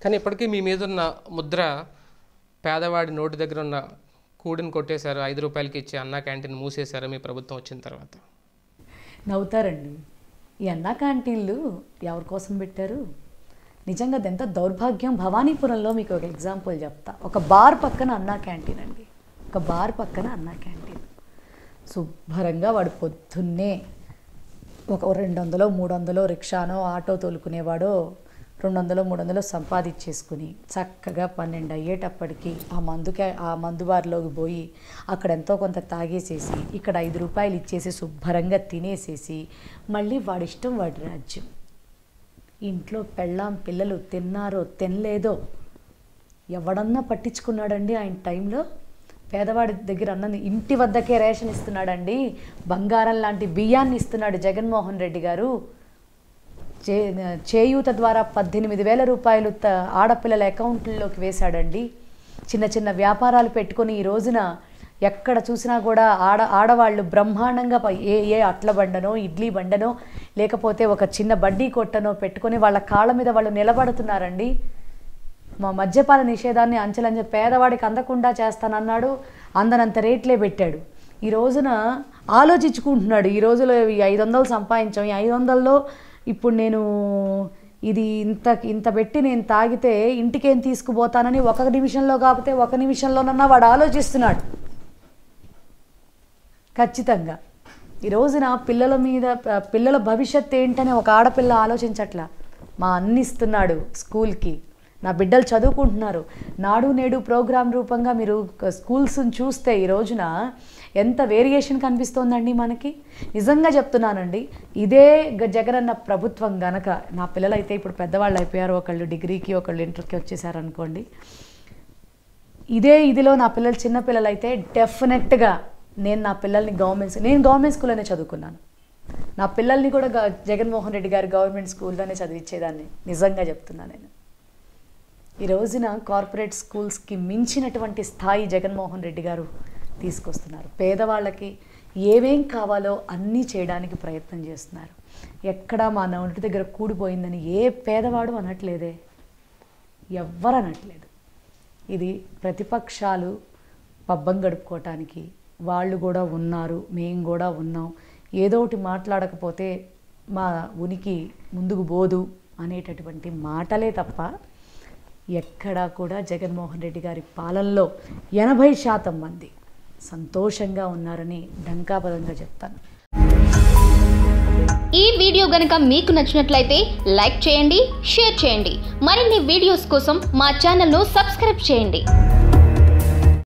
కానీ ఇప్పటికీ మీ మీద ఉన్న ముద్ర పేదవాడి నోటి దగ్గర ఉన్న కూడిని కొట్టేశారు ఐదు రూపాయలకి ఇచ్చి అన్నా క్యాంటీన్ మూసేశారు మీ ప్రభుత్వం వచ్చిన తర్వాత నవ్వుతారండి ఈ అన్నా క్యాంటీన్లు ఎవరి కోసం పెట్టారు నిజంగా అది ఎంత దౌర్భాగ్యం భవానీపురంలో మీకు ఒక ఎగ్జాంపుల్ చెప్తా ఒక బార్ పక్కన అన్నా క్యాంటీన్ అండి ఒక బార్ పక్కన అన్నా క్యాంటీన్ శుభ్రంగా వాడు పొద్దున్నే ఒక రెండు వందలో మూడు వందలో రిక్షానో ఆటో తోలుకునేవాడో రెండు వందలు మూడు వందలు సంపాదించేసుకుని చక్కగా పన్నెండు అయ్యేటప్పటికి ఆ మందుకే ఆ మందు బార్లోకి పోయి అక్కడ ఎంతో కొంత తాగేసేసి ఇక్కడ ఐదు రూపాయలు ఇచ్చేసి శుభ్రంగా తినేసేసి మళ్ళీ వాడి ఇష్టం వాడి రాజ్యం ఇంట్లో పెళ్ళాం పిల్లలు తిన్నారో తినలేదో ఎవడన్నా పట్టించుకున్నాడండి ఆయన టైంలో పేదవాడి దగ్గర అన్నది ఇంటి వద్దకే రేషన్ ఇస్తున్నాడండి బంగారం లాంటి బియ్యాన్ని ఇస్తున్నాడు జగన్మోహన్ రెడ్డి గారు చే చేయూత ద్వారా పద్దెనిమిది వేల రూపాయలు త- ఆడపిల్లల అకౌంట్లలోకి వేశాడండి చిన్న చిన్న వ్యాపారాలు పెట్టుకొని ఈ రోజున ఎక్కడ చూసినా కూడా ఆడ ఆడవాళ్ళు బ్రహ్మాండంగా ప- ఏ ఏ అట్ల బండనో ఇడ్లీ బండనో లేకపోతే ఒక చిన్న బడ్డీ కొట్టనో పెట్టుకొని వాళ్ళ కాళ్ళ మీద వాళ్ళు నిలబడుతున్నారండి మా మద్యపాన నిషేధాన్ని అంచెలంచె పేదవాడికి అందకుండా చేస్తానన్నాడు అందనంత రేట్లే పెట్టాడు ఈ రోజున ఆలోచించుకుంటున్నాడు ఈ రోజులో ఈ ఐదు వందలు సంపాదించాం ఈ ఐదు వందల్లో ఇప్పుడు నేను ఇది ఇంత ఇంత పెట్టి నేను తాగితే ఇంటికేం తీసుకుపోతానని ఒక నిమిషంలో కాకపోతే ఒక నిమిషంలోనన్నా వాడు ఆలోచిస్తున్నాడు ఖచ్చితంగా ఈ రోజున పిల్లల మీద ప- పిల్లల భవిష్యత్ ఏంటని ఒక ఆడపిల్ల ఆలోచించట్లా మా అన్ని ఇస్తున్నాడు స్కూల్కి నా బిడ్డలు చదువుకుంటున్నారు నాడు నేడు ప్రోగ్రాం రూపంగా మీరు క- స్కూల్స్ని చూస్తే ఈ రోజున ఎంత వేరియేషన్ కనిపిస్తోందండి మనకి నిజంగా చెప్తున్నానండి ఇదే గ- జగనన్న ప్రభుత్వం గనక నా పిల్లలు అయితే ఇప్పుడు పెద్దవాళ్ళు అయిపోయారు ఒకళ్ళు డిగ్రీకి ఒకళ్ళు ఇంటర్కి వచ్చేసారు అనుకోండి ఇదే ఇదిలో నా పిల్లలు చిన్న పిల్లలు అయితే డెఫినెట్గా నేను నా పిల్లల్ని గవర్నమెంట్ నేను గవర్నమెంట్ స్కూల్లోనే చదువుకున్నాను నా పిల్లల్ని కూడా గ- జగన్మోహన్ రెడ్డి గారి గవర్నమెంట్ స్కూల్లోనే చదివించేదాన్ని నిజంగా చెప్తున్నా నేను ఈ రోజున కార్పొరేట్ స్కూల్స్కి మించినటువంటి స్థాయి జగన్మోహన్ రెడ్డి గారు తీసుకొస్తున్నారు పేదవాళ్ళకి ఏమేం కావాలో అన్నీ చేయడానికి ప్రయత్నం చేస్తున్నారు ఎక్కడా మా నోటి దగ్గర కూడిపోయిందని ఏ పేదవాడు అనట్లేదే ఎవ్వరు అనట్లేదు ఇది ప్రతిపక్షాలు పబ్బం గడుపుకోవటానికి వాళ్ళు కూడా ఉన్నారు మేము కూడా ఉన్నాం ఏదో ఒకటి మాట్లాడకపోతే మా ఉనికి ముందుకు పోదు అనేటటువంటి మాటలే తప్ప ఎక్కడా కూడా జగన్మోహన్ రెడ్డి గారి పాలనలో ఎనభై శాతం మంది సంతోషంగా ఉన్నారని డంకాపదంగా చెప్తాను ఈ వీడియో గనక మీకు నచ్చినట్లయితే లైక్ చేయండి షేర్ చేయండి మరిన్ని వీడియోస్ కోసం మా ఛానల్ను సబ్స్క్రైబ్ చేయండి